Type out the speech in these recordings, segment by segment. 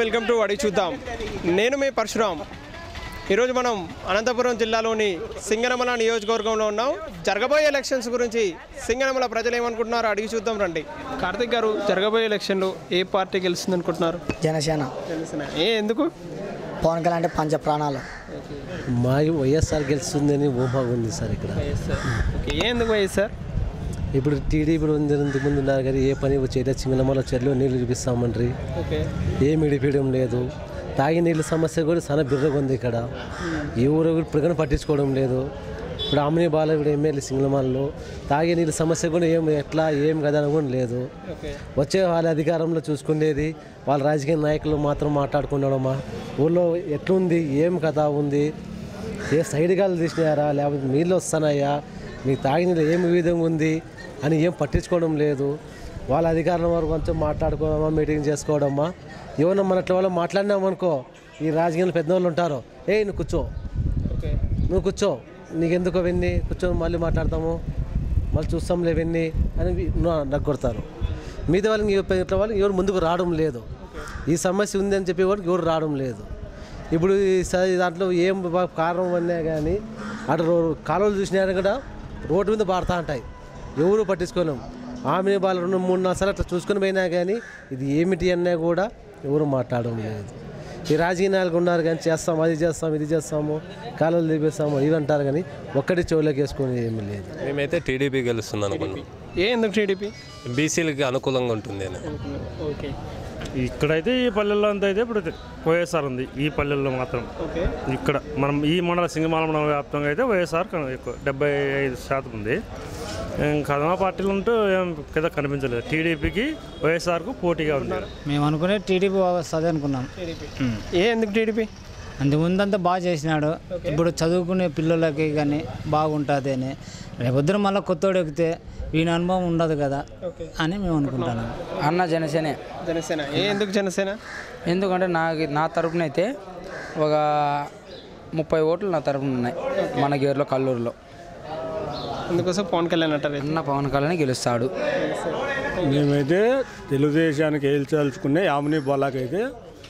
welcome to అడిగి చూద్దాం నేను మీ పరశురామ్ ఈరోజు మనం అనంతపురం జిల్లాలోని సింగనమల నియోజకవర్గంలో ఉన్నాం జరగబోయే ఎలక్షన్స్ గురించి సింగనమల ప్రజలు ఏమనుకుంటున్నారో అడిగి చూద్దాం రండి కార్తిక్ గారు జరగబోయే ఎలక్షన్లో ఏ పార్టీ గెలుస్తుంది అనుకుంటున్నారు జనసేన తెలిసిన ఏ ఎందుకు పవన్ కళ్యాణ్ అంటే పంచ ప్రాణాలు మా వైఎస్ఆర్ గెలుస్తుందని ఊహ ఉంది సార్ ఇక్కడ ఓకే ఏ ఎందుకు సార్ ఇప్పుడు టీడీపీ ఉంది ఇంతకు ముందు ఉన్నారు కానీ ఏ పని చేయలేదు చింగనమల చెరువులో నీళ్లు చూపిస్తామండ్రి ఓకే ఏం ఇడిపించడం లేదు తాగి నీళ్ళ సమస్య కూడా చాలా బిర్రగా ఉంది ఇక్కడ ఈ ఊరు ఇప్పుడు పట్టించుకోవడం లేదు ఇప్పుడు ఆమెని బాల ఇప్పుడు ఎమ్మెల్యే సింగనమలలో తాగే నీళ్ళ సమస్య కూడా ఏం ఎట్లా ఏం కదా అని కూడా లేదు ఓకే వచ్చే వాళ్ళ అధికారంలో చూసుకునేది వాళ్ళ రాజకీయ నాయకులు మాత్రం మాట్లాడుకున్నాడమ్మా ఊళ్ళో ఎట్లుంది ఏం కథ ఉంది ఏ సైడ్ గాలు తీసినారా లేకపోతే నీళ్ళు వస్తున్నాయా మీకు తాగిన నీళ్ళు ఏం విధంగా ఉంది అని ఏం పట్టించుకోవడం లేదు వాళ్ళ అధికారుల వరకు కొంచెం మాట్లాడుకోవడమా మీటింగ్ చేసుకోవడమా ఏమన్నా మన అట్లా వాళ్ళు మాట్లాడినామనుకో ఈ రాజకీయాలు పెద్దవాళ్ళు ఉంటారు ఏ నువ్వు కూర్చో ఓకే నువ్వు కూర్చో నీకెందుకు అవన్నీ కూర్చో మళ్ళీ మాట్లాడతాము మళ్ళీ చూస్తాంలే అవన్నీ అని నాకు కొడతారు మిగతా వాళ్ళకి ఎవ- ఇట్లా వాళ్ళకి ఎవరు ముందుకు రావడం లేదు ఈ సమస్య ఉంది అని చెప్పి వాళ్ళకి ఎవరు రావడం లేదు ఇప్పుడు ఈ స- దాంట్లో ఏం బా- కారణం అన్నా కానీ అటు రో- కాలువలు చూసినా కూడా రోడ్డు మీద పాడుతూ ఉంటాయి ఎవరు పట్టించుకోలేం ఆమె వాళ్ళు రెండు మూడు నాలుగు సార్లు అట్లా చూసుకొని పోయినా కానీ ఇది ఏమిటి అన్నా కూడా ఎవరు మాట్లాడడం లేదు ఈ రాజకీయ నాయకులు ఉన్నారు కానీ చేస్తాం అది చేస్తాం ఇది చేస్తాము కాలువలు తీపిస్తాము ఇవి అంటారు కానీ ఒక్కటి చెవులోకి వేసుకొని ఏమీ లేదు మేమైతే టీడీపీ గెలుస్తుంది అనుకున్నాం ఏ ఎందుకు టీడీపీ బీసీలకి అనుకూలంగా ఉంటుంది అని ఓకే ఇక్కడైతే ఈ పల్లెల్లో అంతా అయితే ఇప్పుడు వైఎస్ఆర్ ఉంది ఈ పల్లెల్లో మాత్రం ఓకే ఇక్కడ మనం ఈ మండల సింగమాల మండల వ్యాప్తంగా అయితే వైఎస్ఆర్ కన- ఎక్కువ డెబ్బై ఐదు శాతం ఉంది కదమ పార్టీలు ఉంటూ ఏం పెద్ద కనిపించలేదు టీడీపీకి వైఎస్ఆర్కు పోటీగా ఉంది మేము అనుకునే టీడీపీ వస్తుంది అనుకున్నాం ఏ ఎందుకు టీడీపీ అంతకుముందంతా బాగా చేసినాడు ఇప్పుడు చదువుకునే పిల్లలకి కానీ బాగుంటుంది అని రేపొద్దున మళ్ళీ కొత్తోడు ఎక్కితే వీని అనుభవం ఉండదు కదా అని మేము అనుకుంటున్నాం అన్న జనసేనే జనసేన ఏ ఎందుకు జనసేన ఎందుకంటే నాకు నా తరపున అయితే ఒక ముప్పై ఓట్లు నా తరపున ఉన్నాయి మన గేర్లో కల్లూరులో అందుకోసం పవన్ కళ్యాణ్ అంటారు అన్న పవన్ కళ్యాణ్ గెలుస్తాడు మేమైతే తెలుగుదేశానికి ఏల్చాల్చుకునే యామిని బాలాకైతే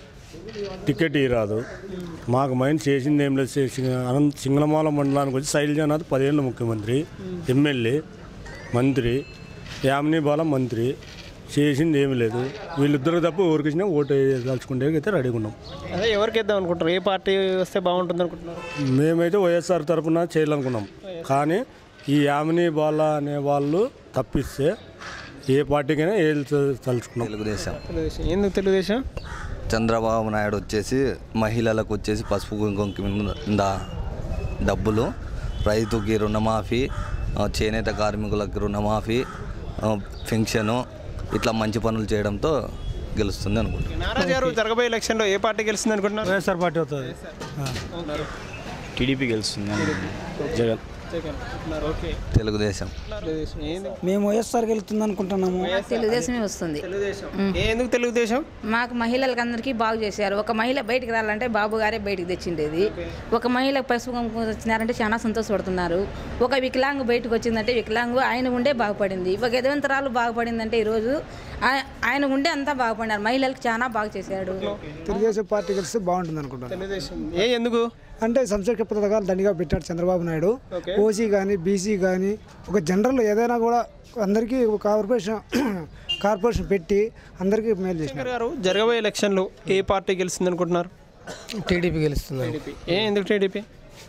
టికెట్ ఇరాదు మాకు మైండ్ చేసింది ఏం లేదు చేసి- అనంత సింగళమాల మండలానికి వచ్చి శైలజానాథ్ పదేళ్ళ ముఖ్యమంత్రి ఎమ్మెల్యే మంత్రి యామిని బాల మంత్రి చేసింది ఏమీ లేదు వీళ్ళిద్దరు తప్ప ఎవరికి ఇచ్చినా ఓటు దాల్చుకుంటే అయితే రెడీగా ఉన్నాం అదే ఎవరికి వేద్దాం అనుకుంటారు ఏ పార్టీ వస్తే బాగుంటుంది అనుకుంటున్నారు మేమైతే వైఎస్ఆర్ తరపున చేయాలనుకున్నాం కానీ ఈ యామిని బాల అనే వాళ్ళు తప్పిస్తే ఏ పార్టీకైనా ఏళ్ళు తలుచుకున్నాం తెలుగుదేశం తెలుగుదేశం ఎందుకు తెలుగుదేశం చంద్రబాబు నాయుడు వచ్చేసి మహిళలకు వచ్చేసి పసుపు కుంకుమ కింద డబ్బులు రైతుకి రుణమాఫీ ఆ, చేనేత కార్మికులకు రుణమాఫీ ఆ, పెన్షను ఇట్లా మంచి పనులు చేయడంతో గెలుస్తుంది అనుకుంటున్నాను నారాజ్ గారు జరగబోయే ఎలక్షన్లో ఏ పార్టీ గెలుస్తుంది అనుకుంటున్నారు వైఎస్ఆర్ పార్టీ అవుతుంది టీడీపీ గెలుస్తుంది జగన్ ఓకే తెలుగుదేశం తెలుగుదేశం ఏంది మేము వైఎస్ఆర్ గెలుస్తుంది అనుకుంటున్నాము తెలుగుదేశమే వస్తుంది తెలుగుదేశం ఏ ఎందుకు తెలుగుదేశం మాకు మహిళలకు అందరికీ బాగు చేశారు ఒక మహిళ బయటికి రావాలంటే బాబు గారే బయటికి తెచ్చిండేది ఒక మహిళ పసుపు కుంకుమ వచ్చినారంటే చాలా సంతోషపడుతున్నారు ఒక వికలాంగు బయటకు వచ్చిందంటే వికలాంగు ఆయన ఉండే బాగుపడింది ఒక ఎదవంతరాలు బాగుపడిందంటే ఈరోజు ఆయ- ఆయన ఉండే అంతా బాగుపడినారు మహిళలకు చాలా బాగా చేశాడు తెలుగుదేశం పార్టీ గెలిస్తే బాగుంటుంది అనుకుంటున్నాను తెలుగుదేశం ఏ ఎందుకు అంటే సంక్షేమ పథకాలు దండిగా పెట్టాడు చంద్రబాబు నాయుడు ఓసీ కానీ బీసీ కానీ ఒక జనరల్ ఏదైనా కూడా అందరికీ ఒక కార్పొరేషన్ కార్పొరేషన్ పెట్టి అందరికీ మేలు చేసినాడు శంకర్ గారు జరగబోయే ఎలక్షన్లో ఏ పార్టీ గెలుస్తుంది అనుకుంటున్నారు టీడీపీ గెలుస్తుంది ఏ ఎందుకు టీడీపీ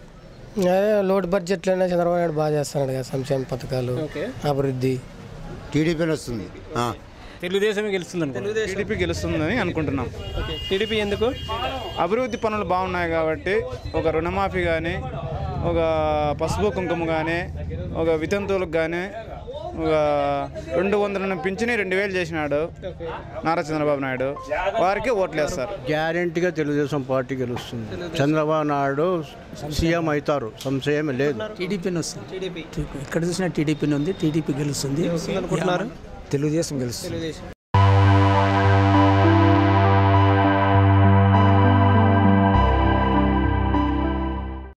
లోడ్ బడ్జెట్లోనే చంద్రబాబు నాయుడు బాగా చేస్తున్నాడు కదా సంక్షేమ పథకాలు ఓకే అభివృద్ధి టీడీపీని వస్తుంది తెలుగుదేశమే గెలుస్తుంది టీడీపీ గెలుస్తుందని అనుకుంటున్నాం ఓకే టీడీపీ ఎందుకు అభివృద్ధి పనులు బాగున్నాయి కాబట్టి ఒక రుణమాఫీ కానీ ఒక పసుపు కుంకుమ కానీ ఒక వితంతువులకు కానీ ఒక రెండు వందల పింఛని రెండు వేలు చేసినాడు నారా చంద్రబాబు నాయుడు వారికి ఓట్లు వేస్తారు గ్యారంటీగా తెలుగుదేశం పార్టీ గెలుస్తుంది చంద్రబాబు నాయుడు సీఎం అవుతారు సంశయం లేదు టీడీపీని వస్తుంది టీడీపీ ఎక్కడ చూసినా టీడీపీని ఉంది టీడీపీ గెలుస్తుంది అనుకుంటున్నారు తెలుగుదేశం గెలుస్తుంది తెలుగుదేశం